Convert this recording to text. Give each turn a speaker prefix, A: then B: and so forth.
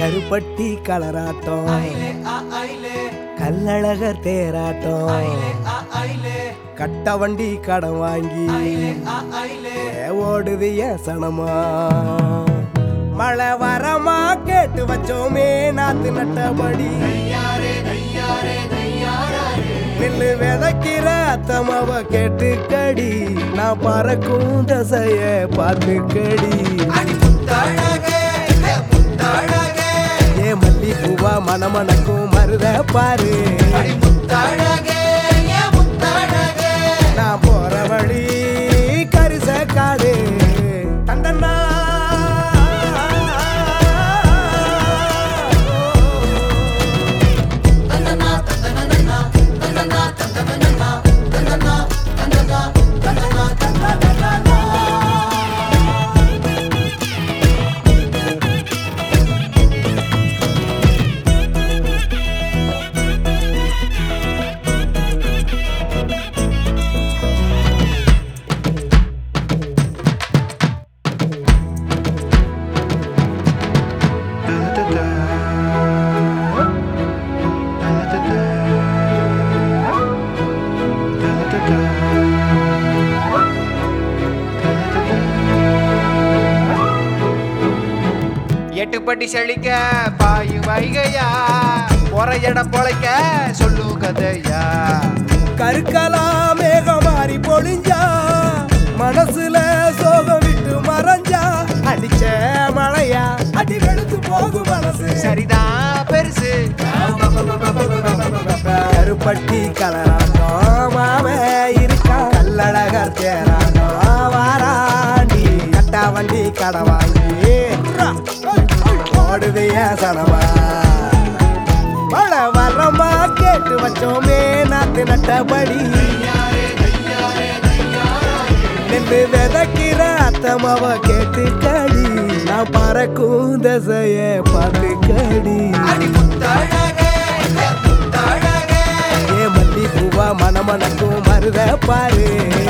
A: கருப்பட்டி கலராட்டம் கல்லழகர் தேராட்டம் கட்ட வண்டி கடன் வாங்கி ஏ ஓடுது ஏன் சனமா மழை வரமா கேட்டு வச்சோமே நாத்து நட்டபடி நெல்லு விதைக்கிற அத்தமாவ கேட்டு கடி நான் பறக்கும் தசைய பார்த்து கடி ஏ மல்லி பூவா மணமணக்கும் மருத பாரு நான் போற வழி கரிச காடு தண்டனா
B: எட்டுப்பட்டி செழிக்க பாயு வைகையா போற இடம் பொழைக்க சொல்லு கதையா
A: கருக்கலா மேகம் மாறி பொழிஞ்சா மனசுல சோகம் விட்டு மறைஞ்சா அடிச்ச மழையா அடி வெளுத்து போகும் மனசு
B: சரிதான் பெருசு
A: கருப்பட்டி கலராட்டம் மாம இருக்கா கல்லழகர் தேராட்டம் வாராண்டி கட்டா வண்டி கடை வாங்கி ஓடுது ஏன் சனமா மழை வரமா கேட்டு வச்சோமே நாத்து நட்டபடி நெல்லு விதைக்கிற அத்தமாவ கேட்டு கடி நான் பறக்கும் தசைய பார்த்து கடி ஏ மல்லி பூவா மணமணக்கும் மருத பாரு